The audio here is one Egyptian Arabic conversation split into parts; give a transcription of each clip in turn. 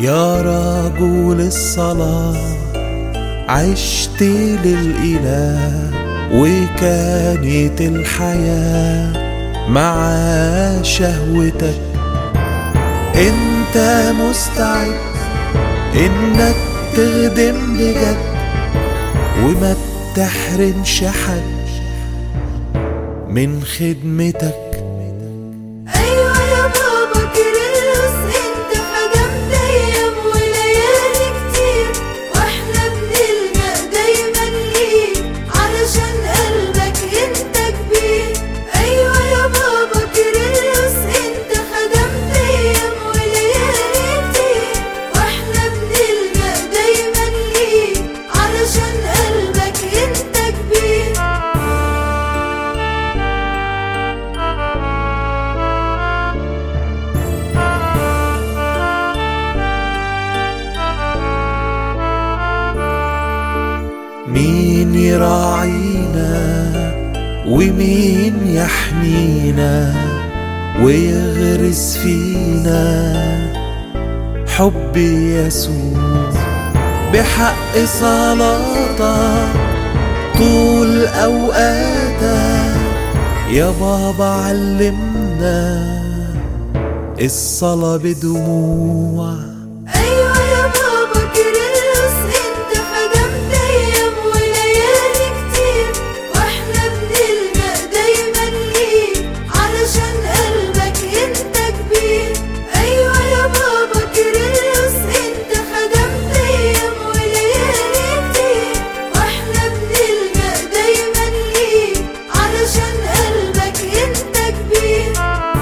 يا رجل الصلاة عشت للإله وكانت الحياة مع شهوتك انت مستعد انك تخدم بجد وما تحرمش حد من خدمتك أيوة يا بابا كيرلس أنت خدمت أيام وليالي كتير وإحنا بنلجأ دايما ليك علشان قلبك أنت كبير أيوة يا بابا كيرلس أنت خدمت أيام وليالي كتير وإحنا بنلجأ دايما ليك علشان قلبك أنت كبير مين يراعينا ومين يحمينا ويغرس فينا حب يسوع بحق صلاتك طول أوقاتك يا بابا علمنا الصلاة بدموع أيوة يا بابا كيرلس أنت خدمت أيام وليالي كتير وإحنا بنلجأ دايما ليك علشان قلبك أنت كبير أيوة يا بابا كيرلس أنت خدمت أيام وليالي كتير وإحنا بنلجأ دايما ليك علشان قلبك أنت كبير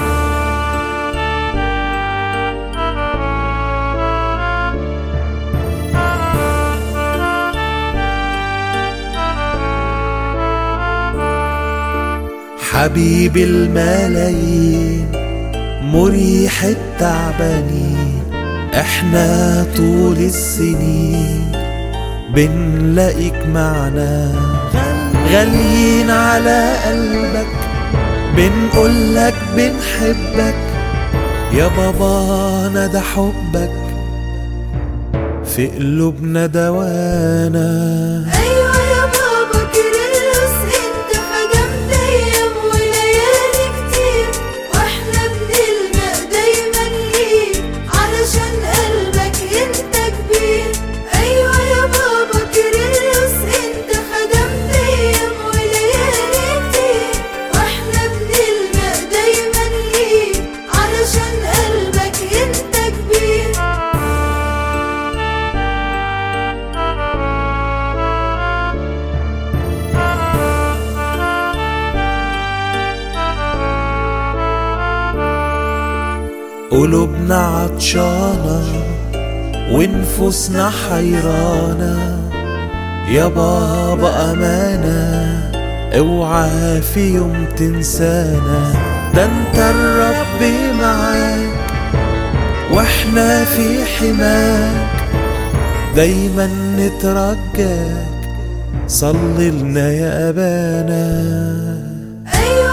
حبيب الملايين مريح التعبانين احنا طول السنين بنلاقيك معنا غاليين على قلبك بنقولك بنحبك يا بابانا ده حبك في قلوبنا دوانا أيوة يا بابا كيرلس أنت خدمت أيام وليالي كتير وإحنا بنلجأ دايما ليك علشان قلبك أنت كبير أيوة يا بابا كيرلس أنت خدمت أيام وليالي كتير وإحنا بنلجأ دايما ليك علشان قلبك أنت كبير قلوبنا عطشانة ونفوسنا حيرانة يا بابا أمانة اوعى في يوم تنسانا ده انت الرب معاك واحنا في حماك دايما نترجاك صلي لنا يا أبانا أيوة